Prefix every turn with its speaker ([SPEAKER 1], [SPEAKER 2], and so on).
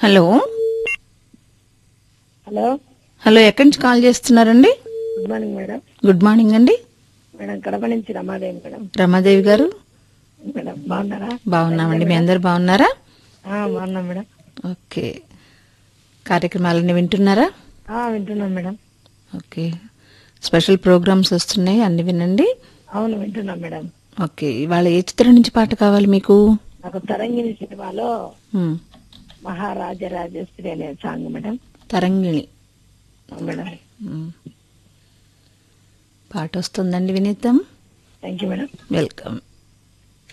[SPEAKER 1] Hello
[SPEAKER 2] hello
[SPEAKER 1] hello ఎక్కడి నుంచి call చేస్తున్నారండి
[SPEAKER 2] good morning madam
[SPEAKER 1] good morning అండి
[SPEAKER 2] మేడం కడప నుంచి రమాదేవి మేడం
[SPEAKER 1] రమాదేవి గారు
[SPEAKER 2] మేడం బాగున్నారా
[SPEAKER 1] బాగున్నామండి మీ అందరు బాగున్నారా
[SPEAKER 2] ఆ, బాగున్నాం మేడం
[SPEAKER 1] ఓకే కార్యక్రమాలన్నీ వింటున్నారా
[SPEAKER 2] ఆ, వింటున్నాం మేడం
[SPEAKER 1] ఓకే స్పెషల్ ప్రోగ్రామ్స్ వస్తున్నాయి అన్ని వినండి
[SPEAKER 2] అవును వింటున్నాం మేడం
[SPEAKER 1] ఓకే ఇవాళ ఏ చిత్రం నుంచి పాట కావాలి మీకు
[SPEAKER 2] నాకు తరంగిణి సినిమాలో
[SPEAKER 1] మ్,
[SPEAKER 2] మహారాజరాజేశ్వరి అనే సాంగ్ మేడం
[SPEAKER 1] తరంగిణి
[SPEAKER 2] అవును మేడం
[SPEAKER 1] మ్. పాట వస్తుందండి వినిద్దాం
[SPEAKER 2] థ్యాంక్ యూ మేడం
[SPEAKER 1] వెల్కమ్